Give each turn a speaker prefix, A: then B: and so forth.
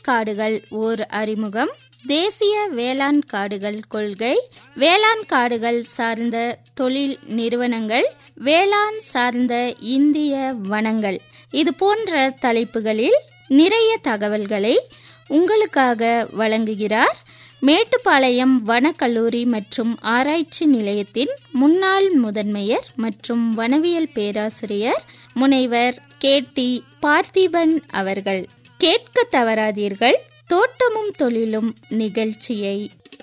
A: காடுகள் ஓர் அறிமுகம் தேசிய வேளாண் காடுகள் கொள்கை வேளாண் காடுகள் சார்ந்த தொழில் நிறுவனங்கள் வேளாண் சார்ந்த இந்திய வனங்கள் இது போன்ற தலைப்புகளில் நிறைய தகவல்களை உங்களுக்காக வழங்குகிறார் மேட்டுப்பாளையம் வனக்கல்லூரி மற்றும் ஆராய்ச்சி நிலையத்தின் முன்னாள் முதன்மையர் மற்றும் வனவியல் பேராசிரியர் முனைவர் கே டி பார்த்திபன் அவர்கள் கேட்க தவறாதீர்கள் தோட்டமும் தொழிலும் நிகழ்ச்சியை